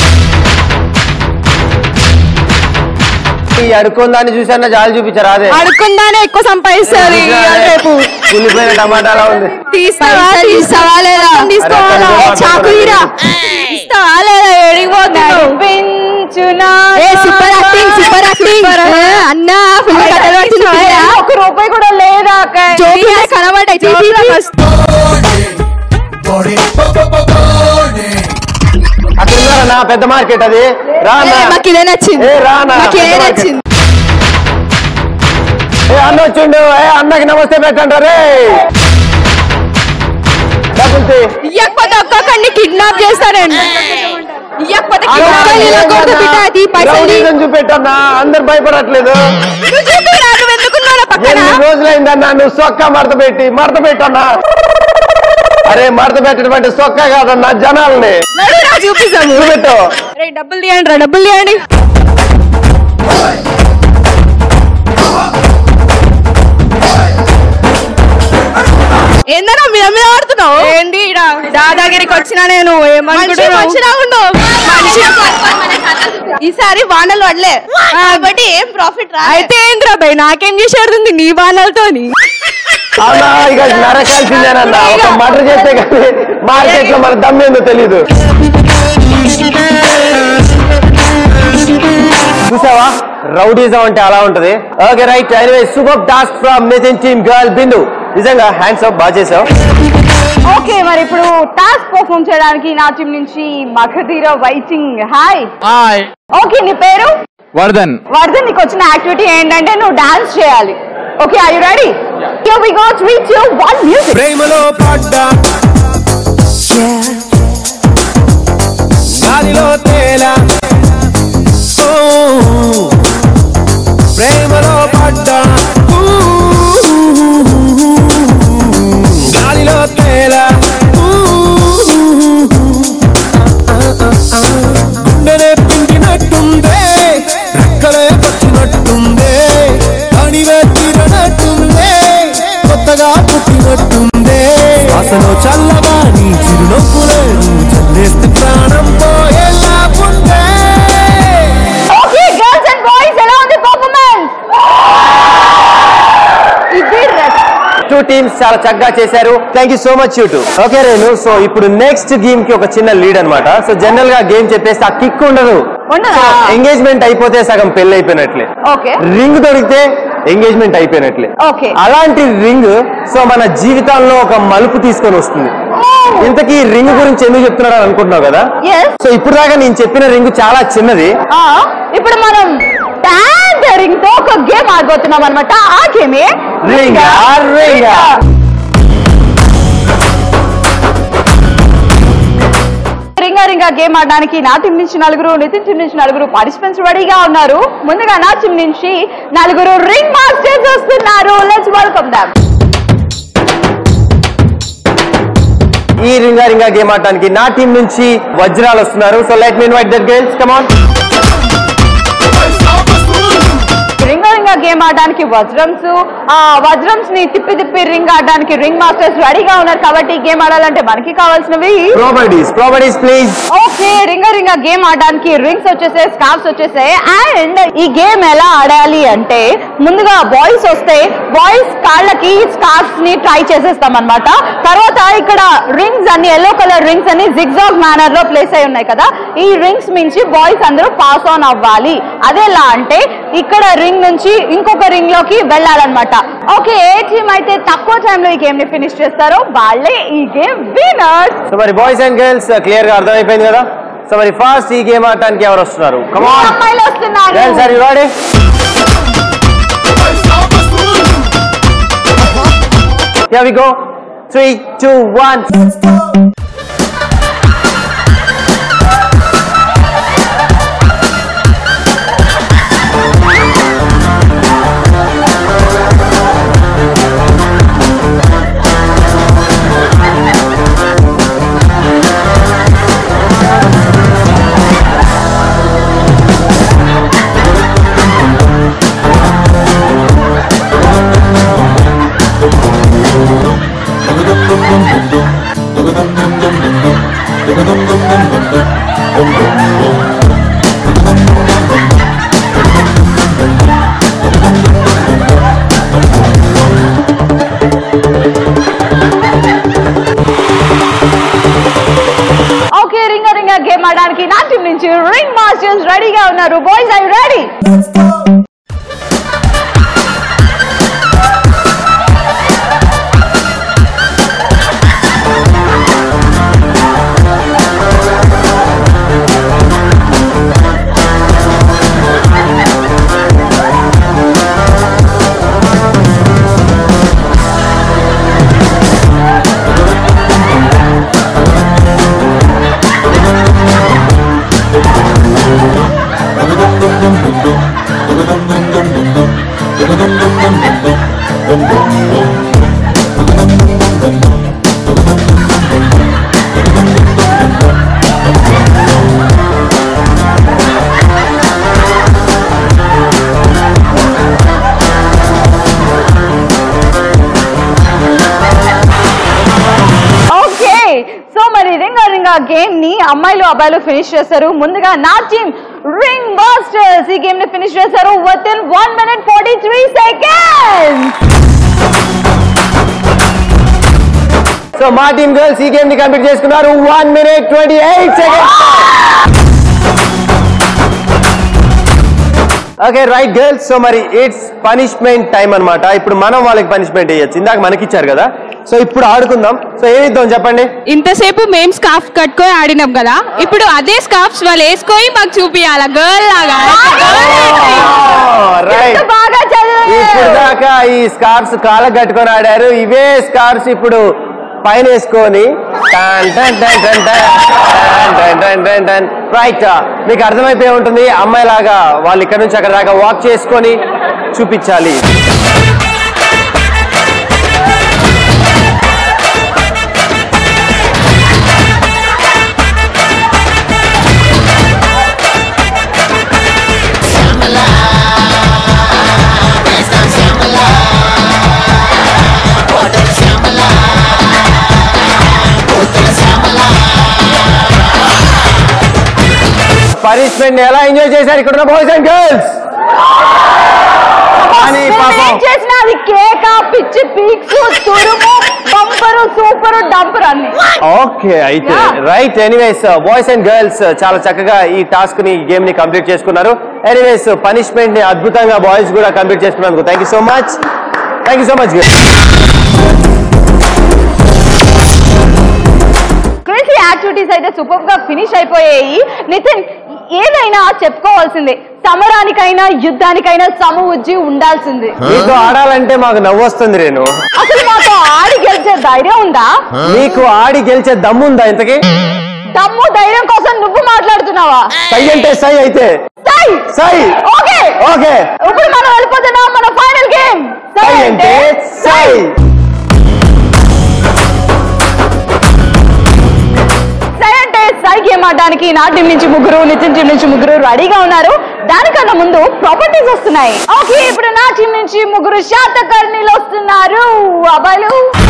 ఈ అడుకుందాన్ని చూసన్నా జాలి చూపించారు అదే అడుక్కుందానే ఎక్కువ సంపాదిస్తుంది రేపు కుళ్ళిపోయిన టమాటాలా ఉంది తీస్తావా తీస్తావా లేదా తీసుకోవాలా అరే, ఏ, చాకు ఇరా ఇస్తావా లేదా ఏడిపోతున్నావు పెంచునా ఏ సూపర్ యాక్టింగ్ సూపర్ యాక్టింగ్ అన్నా ఫుల్ కథలు పడుతుంది ఒక రూపాయి కూడా లేదా అక్క. జోబులే కనబడ్డాయి అక్కడ ఉన్నారన్నా పెద్ద మార్కెట్ అది రా అన్నా. మాకు ఇదే నచ్చింది ఏ, రా అన్నా, మాకు ఇదే పెద్ద మార్కెట్. నచ్చింది ఏ అన్న వచ్చిండు ఏ అన్నకి నమస్తే పెట్టండి రే డబ్బులు తీ. ఇయ్యకపోతే ఒక్కొక్కరిని కిడ్నాప్ చేస్తారండి ఇయ్యకపోతే అన్నా, కిడ్నాప్ చేయకూడదు బిడ్డ అది పైసలు రౌడీజం చూపెట్టన్నా అందరు భయపడట్లేదు నువ్వు చూపిరా నువ్వు ఎందుకున్నావు పక్కన ఎన్ని రోజులైందన్నా నువ్వు సొక్క మడత పెట్టి మడత పెట్టన్నా అరే మడత పెట్టడం అంటే సొక్క కాదన్నా జనాల్ని నడురా చూపిస్తాము చూపెట్టు రే డబ్బులు తీయండి రా డబ్బులు తీయండి ఏందన్నా మీద మీద ఆడుతున్నావు ఏంటి దాదాగిరికి వచ్చినా నేను ఏమనుకుంటున్నావు ఈసారి వానలు పడలే కాబట్టి ఏం ప్రాఫిట్ రా అయితే ఏంద్రా భయ్ నాకేం చేసేది నీ వానలతోని అవునా ఇక నరకాల్సిందేనన్నా ఒక మర్డర్ చేస్తే కానీ మార్కెట్ లో మన దమ్మేందో తెలీదు చూసావా రౌడీజం అంటే అలా ఉంటది okay right anyway super task from Nitin team girl Bindu నిజంగా హ్యాండ్స్ అప్ బాగా చేసావు ఓకే మరి ఇప్పుడు టాస్క్ పర్ఫామ్ చేయడానికి నా టీం నుంచి Magadheera waiting hi hi okay నీ పేరు వర్ధన్ వర్ధన్ నీకు వచ్చిన యాక్టివిటీ ఏంటంటే నువ్వు డాన్స్ చేయాలి okay I ready here we go 3 2 1 music ప్రేమలో పడ్డా గాలిలో తేలా ఓ, ప్రేమలో పడ్డా ఊ, గాలిలో తేలా ఊ, గుండెనే పిండినట్టుందే రెక్కలే పట్టినట్టుందే అడివే తీరనట్టుందే కొత్తగా పుట్టినట్టుందే శ్వాసలో చల్లగా నీ చిరునవ్వులే నువ్వు చల్లేస్తే ప్రాణం పోయేలా ఉందే ఓకే గర్ల్స్ అండ్ బాయ్స్ ఎలా ఉంది పర్ఫార్మెన్స్ ఇది రెస్ట్ టూ టీమ్స్ చాలా చక్కగా చేశారు thank you so much you too okay Renu so ఇప్పుడు నెక్స్ట్ గేమ్ కి ఒక చిన్న లీడ్ అన్నమాట సో జనరల్ గా గేమ్ చెప్పేస్తే ఆ కిక్ ఉండదు ఉండదా? ఎంగేజ్మెంట్ అయిపోతే సగం పెళ్లి అయిపోయినట్లే ఓకే రింగ్ దొరికితే ఎంగేజ్మెంట్ అయిపోయినట్లే ఓకే అలాంటి రింగ్ సో మన జీవితాల్లో ఒక మలుపు తీసుకొని వస్తుంది ఇంతకీ రింగ్ గురించి ఎందుకు చెప్తున్నాడు అని అనుకుంటున్నావు కదా ఎస్ సో ఇప్పుడు దాకా నేను చెప్పిన రింగ్ చాలా చిన్నది ఇప్పుడు మనం టాండరింగ్ తో ఒక గేమ్ ఆడబోతున్నాం అనమాట ఆ గేమే రింగ్ రింగ్ రింగా రింగా గేమ్ ఆడడానికి నా టీం నుంచి నలుగురు నితిన్ టీం నుంచి నలుగురు పార్టిసిపెంట్స్ రెడీగా ఉన్నారు ముందుగా నా టీం నుంచి నలుగురు రింగ్ మాస్టర్స్ వస్తున్నారు లెట్స్ వెల్కమ్ దమ్ ఈ రింగా రింగా గేమ్ ఆడటానికి నా టీం నుంచి వజ్రాలు వస్తున్నారు so let me invite that girls come on రింగా రింగా గేమ్ ఆడడానికి వజ్రమ్స్ ఆ వజ్రమ్స్ ని తిప్పి తిప్పి రింగ్ ఆడడానికి రింగ్ మాస్టర్స్ రెడీగా ఉన్నారు కాబట్టి ఈ గేమ్ ఆడాలంటే మనకి కావాల్సినవి ప్రాపర్టీస్ ప్రాపర్టీస్ ప్లీజ్ ఓకే రింగ రింగ గేమ్ ఆడడానికి రింగ్స్ వచ్చేసాయి స్కార్ఫ్స్ వచ్చేసాయి అండ్ ఈ గేమ్ ఎలా ఆడాలి అంటే ముందుగా బాయ్స్ వస్తే బాయ్స్ కాళ్ళకి స్కార్ఫ్స్ ని ట్రై చేసేస్తాం అనమాట తర్వాత ఇక్కడ రింగ్స్ అన్ని ఎల్లో కలర్ రింగ్స్ అన్ని జిగ్జాగ్ మేనర్ లో ప్లేస్ అయి ఉన్నాయి కదా ఈ రింగ్స్ మించి బాయ్స్ అందరూ పాస్ ఆన్ అవ్వాలి అదెలా అంటే ఇక్కడ రింగ్ నుంచి ఇంకొక రింగ్ లోకి వెళ్ళాలన్నమాట ఓకే ఏ టీం అయితే తక్కువ టైంలో ఈ గేమ్ ని ఫినిష్ చేస్తారో వాళ్ళే ఈ గేమ్ వినర్స్ సో మరి బాయ్స్ అండ్ గర్ల్స్ క్లియర్ గా అర్థమైపోయింది కదా సో మరి ఫస్ట్ ఈ గేమ్ ఆడటానికి ఎవరు వస్తున్నారు కమాన్ అమ్మాయిలు వస్తున్నారు girls are you ready Here we go. Three, two, one. Okay రింగ రింగ గేమ్ ఆడడానికి నా టీం నుంచి రింగ్ మాస్టర్స్ రెడీగా ఉన్నారు boys I ready okay so మరి రింగ రింగ గేమ్ ని అమ్మాయిలు అబ్బాయిలు ఫినిష్ చేశారు ముందుగా నా టీం రింగ్ మాస్టర్స్ ఈ గేమ్ ని ఫినిష్ చేశారు with within one minute forty three seconds so మా టీమ్ గర్ల్స్ ఈ గేమ్ ని కంప్లీట్ చేసుకున్నారు one minute twenty eight seconds okay right girls so మరి ఇట్స్ పనిష్మెంట్ టైం అన్నమాట ఇప్పుడు మనం వాళ్ళకి పనిష్మెంట్ ఇవ్వచ్చు ఇందాక మనకి ఇచ్చారు కదా సో ఇప్పుడు ఆడుకుందాం సో ఏమిద్దాం చెప్పండి ఇంతసేపు మేం స్కార్ఫ్ కట్టుకొని ఆడినాం కదా ఇప్పుడు అదే స్కార్ఫ్స్ వాళ్ళు వేసుకొని మాకు చూపియాల గర్ల్ లాగా రైట్ బాగా చదివే ఇప్పుడు దాకా ఈ స్కార్ఫ్స్ కాళ్ళ కట్టుకొని ఆడారు ఇవే స్కార్ఫ్స్ ఇప్పుడు పైన వేసుకొని రైట్ మీకు అర్థమైపోయి ఉంటుంది అమ్మాయిలాగా వాళ్ళు ఇక్కడ నుంచి అక్కడ దాకా వాక్ చేసుకొని చూపించాలి పనిష్మెంట్ ఎలా ఎంజాయ్ చేశారు ఇక్కడ ఉన్న బాయ్స్ అండ్ గర్ల్స్ కానీ నేను పాపం ఏం చేసినా అది కేక పిచ్చి పీక్స్ తురుము బంపరు సూపర్ డంపర్ అన్ని ఓకే అయితే Yeah. Right anyways boys and girls చాలా చక్కగా ఈ టాస్క్ ని గేమ్ ని కంప్లీట్ చేసుకున్నారు ఎనీవేస్ పనిష్మెంట్ ని అద్భుతంగా బాయ్స్ కూడా కంప్లీట్ చేసుకున్నందుకు thank you so much thank you so much crazy activities అయితే సూపర్ గా ఫినిష్ అయిపోయాయి నితిన్ ఏదైనా చెప్పుకోవాల్సిందే సమరానికైనా యుద్ధానికైనా సముజ్జి ఉండాల్సింది మీతో ఆడాలంటే మాకు నవ్వొస్తుంది రేణు అసలు మాతో ఆడి గెలిచే ధైర్యం ఉందా మీకు ఆడి గెలిచే దమ్ముందా ఇంతకి దమ్ము ధైర్యం కోసం నువ్వు మాట్లాడుతున్నావా సై అంటే సై అయితే సై సై ఓకే ఓకే ఇప్పుడు మనం వెళ్ళిపోతున్నాం మన ఫైనల్ గేమ్ సై అంటే సై సై అంటే సై గేమ్ ఆడడానికి నా టీం నుంచి ముగ్గురు నితిన్ టీం నుంచి ముగ్గురు రెడీగా ఉన్నారు దానికన్నా ముందు ప్రాపర్టీస్ వస్తున్నాయి ఓకే ఇప్పుడు నా టీం నుంచి ముగ్గురు శాతకర్ణిలు వస్తున్నారు అబ్బాయిలు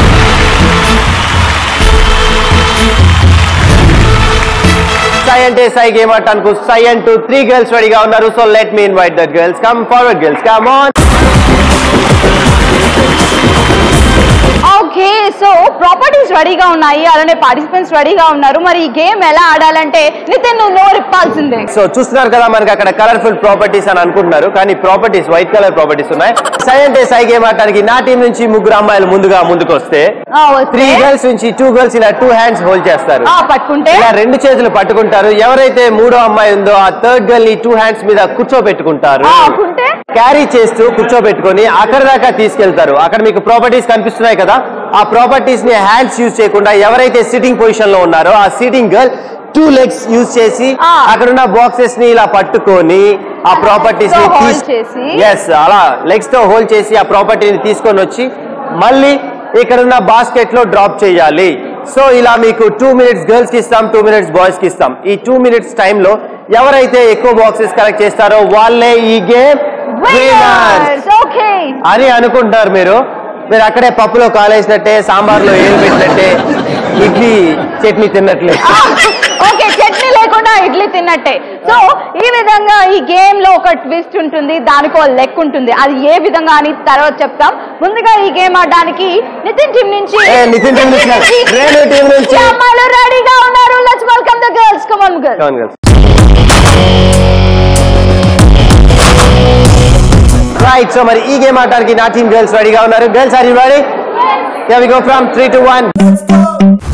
సై అంటే సై గేమ్ ఆడటానికి సై అంటూ త్రీ గర్ల్స్ రెడీగా ఉన్నారు so let me invite that girls come forward girls come on okay so properties రెడీగా ఉన్నాయి అలానే పార్టిసిపెంట్స్ రెడీగా ఉన్నారు మరి ఈ గేమ్ ఎలా ఆడాలంటే నితిన్ నువ్వు నోరిప్పాల్సిందే సో చూస్తున్నారు కదా మనకి అక్కడ కలర్ఫుల్ ప్రాపర్టీస్ అని అనుకుంటున్నారు కానీ ప్రాపర్టీస్ వైట్ కలర్ ప్రాపర్టీస్ ఉన్నాయి సై అంటే సై గేమ్ ఆడటానికి నా టీం నుంచి ముగ్గురు అమ్మాయిలు ముందుగా ముందుకు వస్తే ఆ, వస్తే త్రీ గర్ల్స్ నుంచి టూ గర్ల్స్ ఇలా టూ హ్యాండ్స్ హోల్డ్ చేస్తారు ఆ, పట్టుకుంటే ఇలా రెండు చేతులు పట్టుకుంటారు ఎవరైతే మూడో అమ్మాయి ఉందో ఆ థర్డ్ గర్ల్ ని టూ హ్యాండ్స్ మీద కూర్చోబెట్టుకుంటారు ఆ, ఆకుంటే క్యారీ చేస్తూ కూర్చోబెట్టుకొని అక్కడి దాకా తీసుకెళ్తారు అక్కడ మీకు ప్రాపర్టీస్ కనిపిస్తున్నాయి కదా ఆ ప్రాపర్టీస్ ని హ్యాండ్స్ యూజ్ చేయకుండా ఎవరైతే సిట్టింగ్ పొజిషన్ లో ఉన్నారో ఆ sitting girl two legs use చేసి ఆ. అక్కడ ఉన్న బాక్సెస్ ని ఇలా పట్టుకొని ఆ ప్రాపర్టీస్ ని తో hold తీస్- చేసి. ఎస్ అలా లెగ్స్ తో హోల్డ్ చేసి ఆ ప్రాపర్టీని తీసుకొని వచ్చి మళ్ళీ ఇక్కడ ఉన్న బాస్కెట్ లో డ్రాప్ చేయాలి సో ఇలా మీకు టూ మినిట్స్ గర్ల్స్ కి ఇస్తాం టూ మినిట్స్ బాయ్స్ కి ఇస్తాం ఈ టూ మినిట్స్ లో ఎవరైతే ఎక్కువ బాక్సెస్ కలెక్ట్ చేస్తారో వాళ్ళే ఈ గేమ్ విన్నర్స్ ఓకే అని అనుకుంటారు మీరు మీరు అక్కడే పప్పులో కాలేసినట్టే సాంబార్లో ఏలు పెట్టినట్టే ఇడ్లీ చట్నీ తిన్నట్లే ఓకే చట్నీ లేకుండా ఇడ్లీ తిన్నట్టే సో ఈ విధంగా ఈ గేమ్ లో ఒక ట్విస్ట్ ఉంటుంది దానికి ఒక లెక్క ఉంటుంది అది ఏ విధంగా అని తర్వాత చెప్తాం ముందుగా ఈ గేమ్ ఆడడానికి నితిన్ టీం నుంచి ఏ, నితిన్ team నుంచి కాదు. రేణు team నుంచి. ఈ అమ్మాయిలు రెడీగా ఉన్నారు let's welcome the girls come on girls Come on, girls. Right so మరి ఈ గేమ్ ఆడడానికి నా టీం గర్ల్స్ రెడీగా ఉన్నారు girls are you ready yeah we go from 3 to 1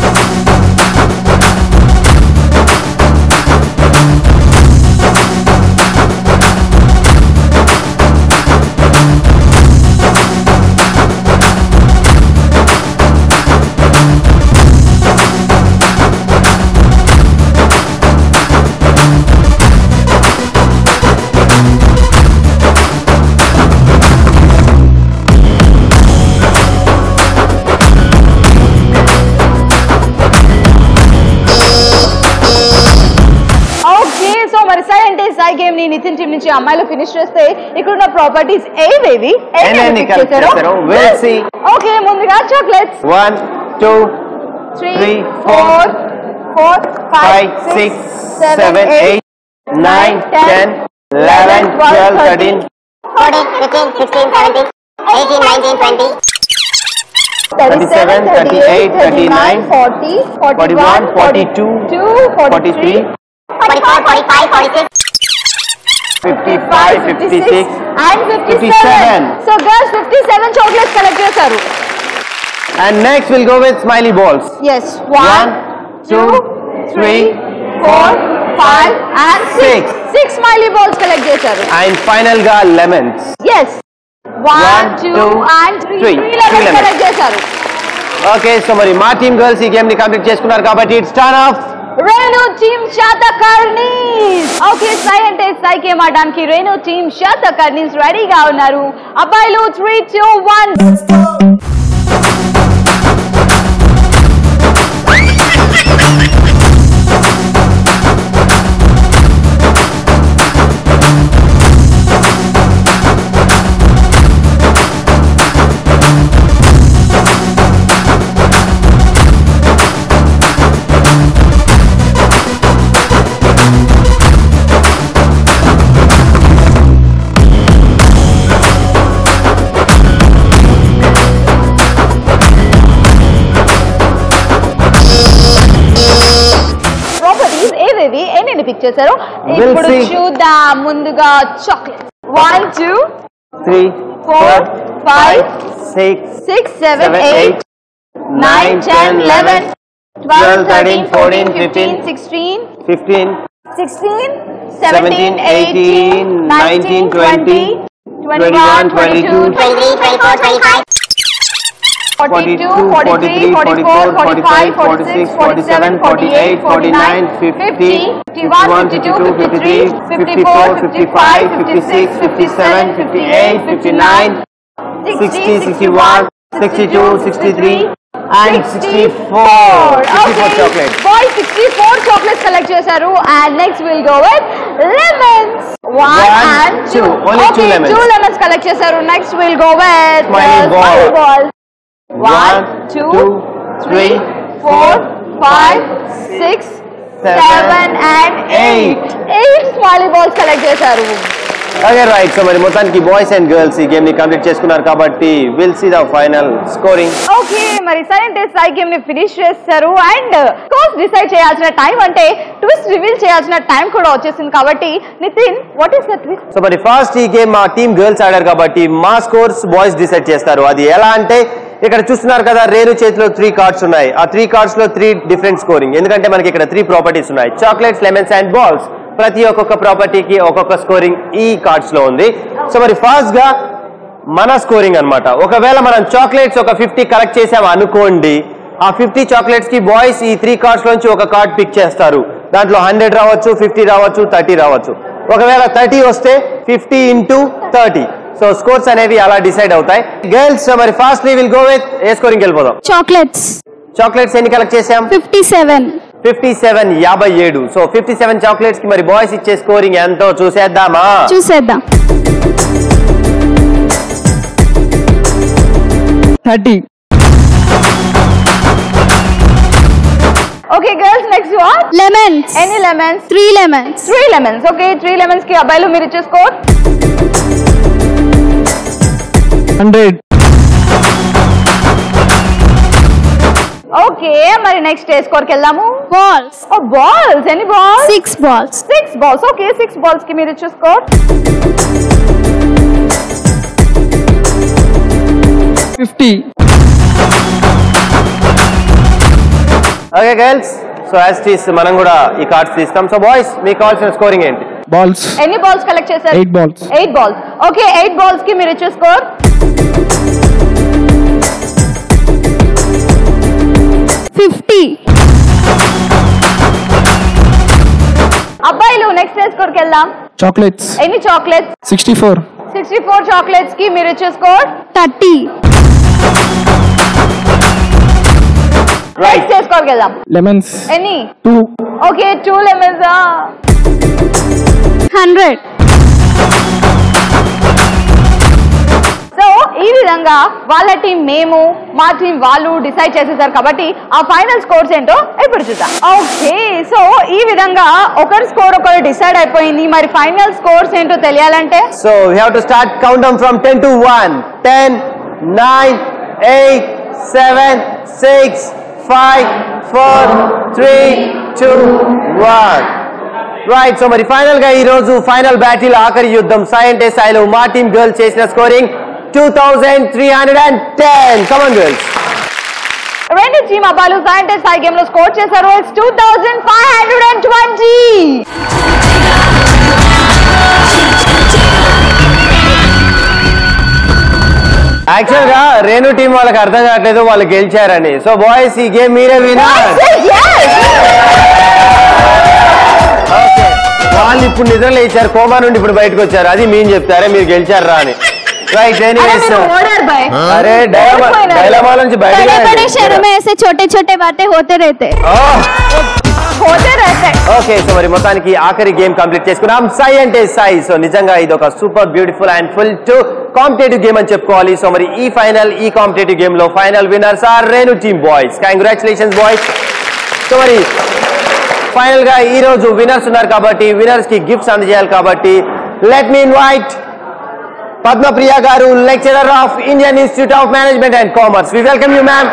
okay so మరి సై అంటే సై గేమ్ ని నితిన్ టీం నుంచి అమ్మాయిలు ఫినిష్ చేస్తే ఇక్కడ ఉన్న ప్రాపర్టీస్ ఏవేవి ఎన్నెన్ని collect చేశారో we'll see. ఓకే ముందుగా chocolates 1 2 three Three, four four five 5 six 6 7 8 9 10 11 12 13 37, 38, 39, 40, 41, 42, 43, 55 56 and 57. 57. So girls 57 chocolates collect చేశారు and next will go with smiley balls yes one two three four five and six six smiley balls collect చేశారు and final గా lemons yes one One, two two, and three three. Three Three levels lemons. Collect చేశారు okay so మరి మా team girls ఈ game ని complete చేసుకున్నారు కాబట్టి it's turn of Renu team శాతకర్ణీస్ ఓకే సై అంటే సై గేమ్ ఆడడానికి రేణు టీమ్ శాతకర్ణీస్ రెడీగా ఉన్నారు అబ్బాయిలు త్రీ టూ వన్ ప్రాపర్టీస్ ఏవేవి ఎన్ని పిక్ చేశారు We'll ఇప్పుడు see. చూద్దాం ముందుగా chocolate one two three four five six six seven seven eight eight nine ten eleven twelve thirteen fourteen 14, fifteen 15, sixteen fifteen sixteen 17, seventeen eighteen nineteen twenty twenty one twenty two twenty forty two forty three forty four forty five forty six forty seven forty eight forty nine fifty fifty one fifty two fifty three fifty four fifty five fifty six fifty seven fifty eight fifty nine 60, 61, 62, 63, and 64. 64 chocolates. Boy sixty four chocolates collect చేశారు and next will go with lemons one One, and two two. Only two lemons. Two lemons collect చేశారు next will go with Smiley ball. Ball One, two, two, three, four five six Seven, seven and eight eight smiley balls collect చేశారు okay right so మరి మొత్తానికి boys and girls ఈ game ని complete చేసుకున్నారు కాబట్టి will see the final scoring okay మరి silent సై game ని ఫినిష్ చేస్తారు అండ్ కోర్స్ డిసైడ్ చేయాల్సిన టైం అంటే ట్విస్ట్ రివీల్ చేయాల్సిన టైం కూడా వచ్చేసింది కాబట్టి Nitin what is the twist so మరి ఫస్ట్ ఈ గేమ్ మా టీమ్ గర్ల్స్ ఆడారు కాబట్టి మా స్కోర్స్ బాయ్స్ డిసైడ్ చేస్తారు అది ఎలా అంటే ఇక్కడ చూస్తున్నారు కదా రేణు చేతిలో త్రీ కార్డ్స్ ఉన్నాయి ఆ త్రీ కార్డ్స్ లో త్రీ డిఫరెంట్ స్కోరింగ్ ఎందుకంటే మనకి ఇక్కడ త్రీ ప్రాపర్టీస్ ఉన్నాయి చాక్లెట్స్ లెమన్స్ అండ్ బాల్స్ ప్రతి ఒక్కొక్క ప్రాపర్టీకి ఒక్కొక్క స్కోరింగ్ ఈ కార్డ్స్ లో ఉంది సో మరి ఫాస్ట్ గా మన స్కోరింగ్ అన్నమాట ఒకవేళ మనం చాక్లెట్స్ ఒక ఫిఫ్టీ కలెక్ట్ చేసాం అనుకోండి ఆ ఫిఫ్టీ చాక్లెట్స్ కి బాయ్స్ ఈ త్రీ కార్డ్స్ లోంచి ఒక కార్డ్ పిక్ చేస్తారు దాంట్లో హండ్రెడ్ రావచ్చు ఫిఫ్టీ రావచ్చు థర్టీ రావచ్చు ఒకవేళ థర్టీ వస్తే fifty into thirty so scores అనేవి అలా డిసైడ్ అవుతాయి గర్ల్స్ మరి firstly will go with a scoring వెళ్ళిపోదాం చాక్లెట్స్ చాక్లెట్స్ ఎన్ని కలెక్ట్ చేసాం ఫిఫ్టీ సెవెన్ ఫిఫ్టీ సెవెన్ యాభై ఏడు సో ఫిఫ్టీ సెవెన్ చాక్లెట్స్ కి మరి బాయ్స్ ఇచ్చే స్కోరింగ్ ఎంతో చూసేద్దామా చూసేద్దాం thirty okay girls next what lemons any lemons three lemons three lemons okay three lemons కి అబ్బాయిలు మీరు ఇచ్చే స్కోర్ హండ్రెడ్ ఓకే మరి నెక్స్ట్ ఏ స్కోర్ కి వెళ్దాము బాల్స్ ఓ బాల్స్ ఎన్ని balls six balls six balls okay six balls కి మీరు ఇచ్చే score fifty okay girls so as టీస్ మనం కూడా ఈ కార్డ్స్ తీస్తాం సో బాయ్స్ మీకు కావాల్సిన స్కోరింగ్ ఏంటి బాల్స్ ఎన్ని బాల్స్ కలెక్ట్ చేశారు eight balls eight balls okay eight balls కి మీరు ఇచ్చే స్కోర్ ఫిఫ్టీ అబ్బాయిలు నెక్స్ట్ ఏ స్కోర్ కి వెళ్దాం చాక్లెట్స్ ఎన్ని chocolates sixty four sixty four chocolates కి మీరు ఇచ్చే స్కోర్ థర్టీ నెక్స్ట్ ఏ స్కోర్ కి వెళ్దాం లెమన్స్ ఎన్ని two okay two lemons hundred so ఈ విధంగా వాళ్ళ టీం మేము మా టీం వాళ్ళు డిసైడ్ చేసేసారు కాబట్టి ఆ ఫైనల్ స్కోర్స్ ఏంటో ఇప్పుడు చూద్దాం ఓకే సో ఈ విధంగా ఒకరి స్కోర్ ఒకరు డిసైడ్ అయిపోయింది మరి ఫైనల్ స్కోర్స్ ఏంటో తెలియాలంటే So we have to start countdown from 10 to 1. 10, 9, 8, 7, 6, 5, 4, 3, 2, 1. Right so మరి ఫైనల్ గా ఈ రోజు ఫైనల్ బ్యాటిల్ ఆఖరి యుద్ధం సైంటే స్థాయిలో మా టీం గర్ల్స్ చేసిన scoring two thousand three hundred and ten come on girls రెండు టీమ్ అబ్బాయిలు సైంటిస్ట్ సాయి గేమ్ లో స్కోర్ చేశారు two thousand five hundred and twenty actual గా రేణు టీం వాళ్ళకి అర్థం కావట్లేదు వాళ్ళు గెలిచారని సో బాయ్స్ ఈ గేమ్ మీరే వినర్ ఓకే వాళ్ళు ఇప్పుడు నిద్ర లేచారు కోమా నుండి ఇప్పుడు బయటకు వచ్చారు అది మేము చెప్తారే మీరు గెలిచారా అని రైట్ ఎనీవేస్ అరే డైలమా డైలమా నుంచి बड़े बड़े బయటకు शहरों में ऐसे छोटे छोटे बातें होते रहते పోతే రైతే ఓకే సో మరి మొత్తానికి ఆఖరి గేమ్ కంప్లీట్ చేసుకున్నాం సై అంటే సై సో నిజంగా ఇది ఒక super beautiful and full to competitive game అని చెప్పుకోవాలి సో మరి ఈ ఫైనల్ ఈ కాంపిటేటివ్ గేమ్ లో final winners are Renu team boys congratulations boys so మరి ఫైనల్ గా ఈ రోజు విన్నర్స్ ఉన్నారు కాబట్టి విన్నర్స్ కి గిఫ్ట్స్ అందజేయాలి కాబట్టి let me invite Padmapriya garu lecturer of Indian institute of management and Commerce we welcome you ma'am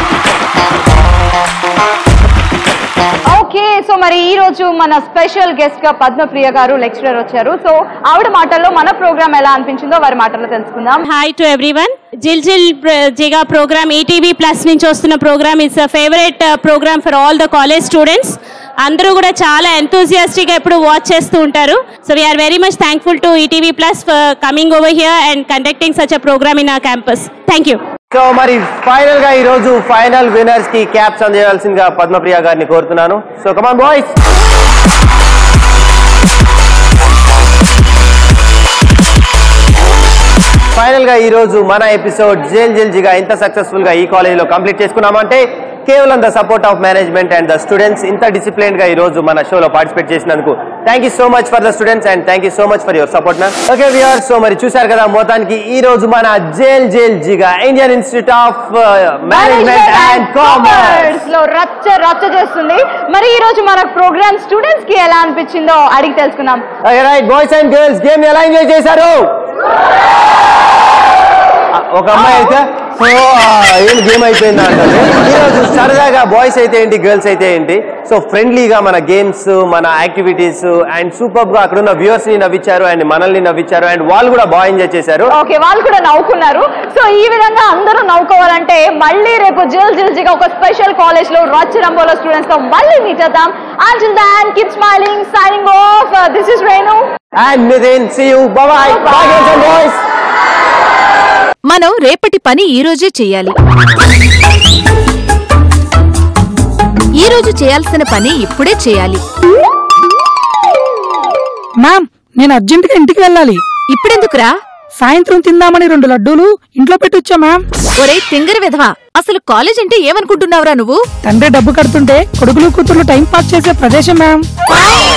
okay so మరి ఈ రోజు మన స్పెషల్ గెస్ట్ గా పద్మప్రియ గారు లెక్చరర్ వచ్చారు సో ఆవిడ మాటల్లో మన ప్రోగ్రామ్ ఎలా అనిపించిందో వారి మాటల్లో తెలుసుకుందాం హాయ్ టు ఎవ్రీవన్ జిల్ జిల్ జిగా ప్రోగ్రామ్ ఈటీవీ ప్లస్ నుంచి వస్తున్న program it's favourite program for all the college students అందరూ కూడా చాలా enthusiastic గా ఎప్పుడు వాచ్ చేస్తూ ఉంటారు so we are very much thankful to ETV plus for coming over here and conducting such a program in a campus thank you so మరి final గా ఈ రోజు ఫైనల్ విన్నర్స్ కి క్యాప్స్ అందజేయాల్సిందిగా పద్మప్రియ గారిని కోరుతున్నాను సో కమాన్ బాయ్స్ ఫైనల్ గా ఈ రోజు మన ఎపిసోడ్ జేల్ జేల్ జిగా ఇంత సక్సెస్ఫుల్ గా ఈ కాలేజ్ లో కంప్లీట్ చేసుకున్నామంటే కేవలం the support of management and the students ఇంత డిసిప్లిన్ గా ఈ రోజు మన షోలో పార్టిసిపేట్ చేసినందుకు thank you so much for the students and thank you so much for your support ma'am okay we're so మరి చూశారు కదా మొత్తానికి ఈ రోజు మన జేల్ జేల్ జిగా Indian institute of management and Commerce లో రచ్చ రచ్చ చేస్తుంది మరి ఈ రోజు మన ప్రోగ్రామ్ స్టూడెంట్స్ కి ఎలా అనిపించిందో అడిగి తెలుసుకుందాం right boys and girls game ఎలా ఎంజాయ్ చేశారు ఒక అమ్మాయి అయితే "ఓ, ఆ, ఏం గేమ్ అయిపోయిందా అంటారు ఈ రోజు సరదాగా బాయ్స్ అయితే ఏంటి గర్ల్స్ అయితే ఏంటి సో ఫ్రెండ్లీగా మన గేమ్స్ మన యాక్టివిటీస్ అండ్ సూపర్ గా అక్కడ ఉన్న వ్యూవర్స్ ని నవ్వించారు అండ్ మనల్ని నవ్వించారు అండ్ వాళ్ళు కూడా బాగా ఎంజాయ్ చేశారు ఓకే వాళ్ళు కూడా నవ్వుకున్నారు సో ఈ విధంగా అందరూ నవ్వుకోవాలంటే మళ్ళీ రేపు జిల్ జిల్ జిగా ఒక స్పెషల్ కాలేజ్ లో రచ్ రంబోలో స్టూడెంట్స్ తో మళ్ళీ మీట్ చేద్దాం until then keep smiling signing off this is Renu and Nitin see you bye bye girls and boys మనం రేపటి పని ఈ రోజే చెయ్యాలి ఈ రోజు చేయాల్సిన పని ఇప్పుడే చేయాలి మ్యామ్ నేను అర్జెంట్ గా ఇంటికి వెళ్ళాలి ఇప్పుడెందుకురా సాయంత్రం తిందామని రెండు లడ్డూలు ఇంట్లో పెట్టొచ్చా మ్యామ్ ఒరే తింగరి విధవా అసలు కాలేజ్ అంటే ఏమనుకుంటున్నావురా నువ్వు తండ్రి డబ్బు కడుతుంటే కొడుకులు కూతుర్లు టైం పాస్ చేసే ప్రదేశం మ్యామ్